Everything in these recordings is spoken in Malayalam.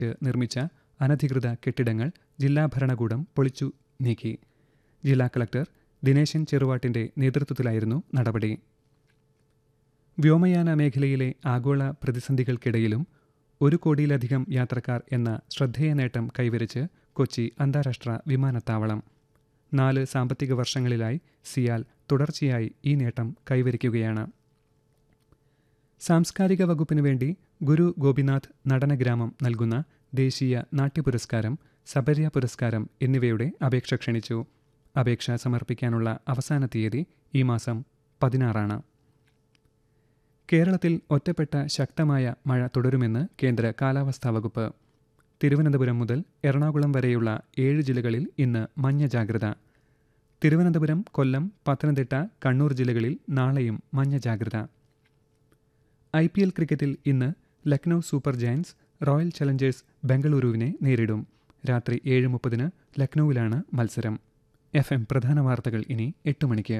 നിർമ്മിച്ച അനധികൃത കെട്ടിടങ്ങൾ ജില്ലാ ഭരണകൂടം പൊളിച്ചു നീക്കി ജില്ലാ കളക്ടർ ദിനേശൻ ചെറുവാട്ടിന്റെ നേതൃത്വത്തിലായിരുന്നു നടപടി വ്യോമയാന മേഖലയിലെ ആഗോള പ്രതിസന്ധികൾക്കിടയിലും ഒരു കോടിയിലധികം യാത്രക്കാർ എന്ന ശ്രദ്ധേയ നേട്ടം കൈവരിച്ച് കൊച്ചി അന്താരാഷ്ട്ര വിമാനത്താവളം നാല് സാമ്പത്തിക വർഷങ്ങളിലായി സിയാൽ തുടർച്ചയായി ഈ നേട്ടം കൈവരിക്കുകയാണ് സാംസ്കാരിക വകുപ്പിനു വേണ്ടി ഗുരു ഗോപിനാഥ് നടനഗ്രാമം നൽകുന്ന ദേശീയ നാട്യപുരസ്കാരം സബര്യ പുരസ്കാരം എന്നിവയുടെ അപേക്ഷ ക്ഷണിച്ചു അപേക്ഷ സമർപ്പിക്കാനുള്ള അവസാന തീയതി ഈ മാസം പതിനാറാണ് കേരളത്തിൽ ഒറ്റപ്പെട്ട ശക്തമായ മഴ തുടരുമെന്ന് കേന്ദ്ര കാലാവസ്ഥാ വകുപ്പ് തിരുവനന്തപുരം മുതൽ എറണാകുളം വരെയുള്ള ഏഴ് ജില്ലകളിൽ ഇന്ന് മഞ്ഞ ജാഗ്രത തിരുവനന്തപുരം കൊല്ലം പത്തനംതിട്ട കണ്ണൂർ ജില്ലകളിൽ നാളെയും മഞ്ഞ ജാഗ്രത ഐ പി എൽ ക്രിക്കറ്റിൽ ഇന്ന് Lucknow super giants royal challengers ബംഗളൂരുവിനെ നേരിടും രാത്രി ഏഴ് മുപ്പതിന് ലക്നൌവിലാണ് മത്സരം എഫ് എം പ്രധാന വാർത്തകൾ ഇനി എട്ട് മണിക്ക്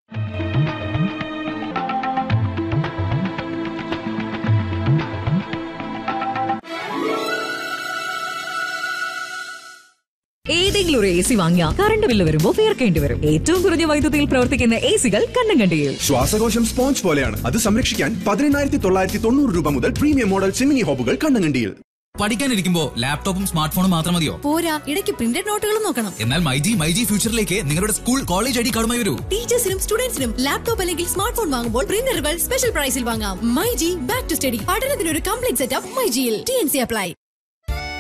ഏതെങ്കിലും ഒരു എ സി വാങ്ങിയാൽ കറണ്ട് ബില്ല് വരുമ്പോൾ തീർക്കേണ്ടി വരും ഏറ്റവും കുറഞ്ഞ വൈദ്യുതിയിൽ പ്രവർത്തിക്കുന്ന എ സികൾ കണ്ണും കണ്ടിയിൽ ശ്വാസകോശം സ്പോഞ്ച് പോലെയാണ് അത് സംരക്ഷിക്കാൻ പതിനെണ്ണായിരത്തി തൊള്ളായിരത്തി തൊണ്ണൂറ് രൂപ മുതൽ പ്രീമിയം മോഡൽ ചിമ്മിനി ഹോബുകൾ കണ്ണങ്കണ്ടിയിൽ പഠിക്കാനിരിക്കുമ്പോ ലാപ്ടോപ്പും സ്മാർട്ട് ഫോണും മാത്രം മതിയോ പോരാ ഇടയ്ക്ക് പ്രിന്റഡ് നോട്ടുകളും നോക്കണം എന്നാൽ മൈജി മൈജി ഫ്യൂച്ചറിലേക്ക് നിങ്ങളുടെ സ്കൂൾ കോളേജ് ഐ ഡി കാർഡുമായി വരൂ ടീച്ചേഴ്സിനും സ്റ്റുഡൻസിനും ലാപ്ടോപ്പ് അല്ലെങ്കിൽ സ്മാർട്ട് ഫോൺ വാങ്ങുമ്പോൾ പ്രിന്ററുകൾ സ്പെഷ്യൽ പ്രൈസിൽ വാങ്ങാം my G back to study പഠനത്തിന് ഒരു കംപ്ലീറ്റ് സെറ്റപ്പ് മൈ ജിയിൽ ടി എൻ സി അപ്ലൈ